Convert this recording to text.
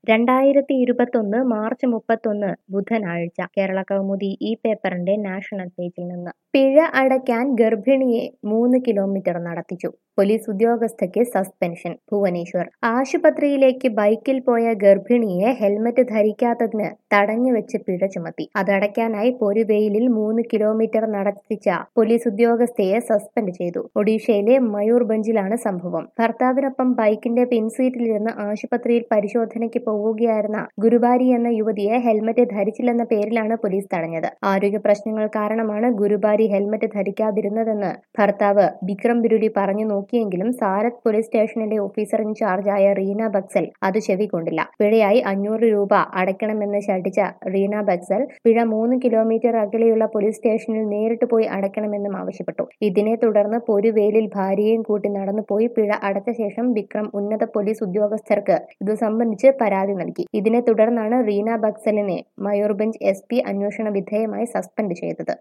രണ്ടായിരത്തി ഇരുപത്തൊന്ന് മാർച്ച് മുപ്പത്തൊന്ന് ബുധനാഴ്ച കേരള കൗമുദി ഈ പേപ്പറിന്റെ നാഷണൽ പേജിൽ നിന്ന് പിഴ അടയ്ക്കാൻ ഗർഭിണിയെ മൂന്ന് കിലോമീറ്റർ നടത്തിച്ചു പോലീസ് ഉദ്യോഗസ്ഥയ്ക്ക് സസ്പെൻഷൻ ഭുവനേശ്വർ ആശുപത്രിയിലേക്ക് ബൈക്കിൽ പോയ ഗർഭിണിയെ ഹെൽമറ്റ് ധരിക്കാത്തതിന് തടഞ്ഞു വെച്ച് പിഴ ചുമത്തി അതടയ്ക്കാനായി പൊരുവെയിലിൽ മൂന്ന് കിലോമീറ്റർ നടത്തിച്ച പോലീസ് ഉദ്യോഗസ്ഥയെ സസ്പെൻഡ് ചെയ്തു ഒഡീഷയിലെ മയൂർഭഞ്ചിലാണ് സംഭവം ഭർത്താവിനൊപ്പം ബൈക്കിന്റെ പിൻസീറ്റിലിരുന്ന് ആശുപത്രിയിൽ പരിശോധനയ്ക്ക് പോവുകയായിരുന്ന ഗുരുവാരി എന്ന യുവതിയെ ഹെൽമറ്റ് ധരിച്ചില്ലെന്ന പേരിലാണ് പോലീസ് തടഞ്ഞത് ആരോഗ്യ പ്രശ്നങ്ങൾ കാരണമാണ് ഗുരുവാരി ഹെൽമറ്റ് ധരിക്കാതിരുന്നതെന്ന് ഭർത്താവ് വിക്രം ബിരുടി പറഞ്ഞു നോക്കിയെങ്കിലും സാരത് പോലീസ് സ്റ്റേഷനിലെ ഓഫീസർ ഇൻചാർജായ റീന ബക്സൽ അത് ചെവിക്കൊണ്ടില്ല പിഴയായി അഞ്ഞൂറ് രൂപ അടയ്ക്കണമെന്ന് ശഠിച്ച റീന ബക്സൽ പിഴ മൂന്ന് കിലോമീറ്റർ അകലെയുള്ള പോലീസ് സ്റ്റേഷനിൽ നേരിട്ട് പോയി അടയ്ക്കണമെന്നും ആവശ്യപ്പെട്ടു ഇതിനെ തുടർന്ന് പൊരുവേലിൽ ഭാര്യയെയും കൂട്ടി നടന്നുപോയി പിഴ അടച്ച ശേഷം വിക്രം ഉന്നത പോലീസ് ഉദ്യോഗസ്ഥർക്ക് ഇതു സംബന്ധിച്ച് പരാതി നൽകി ഇതിനെ തുടർന്നാണ് റീന ബക്സലിനെ മയൂർബഞ്ച് എസ് പി അന്വേഷണ വിധേയമായി സസ്പെൻഡ് ചെയ്തത്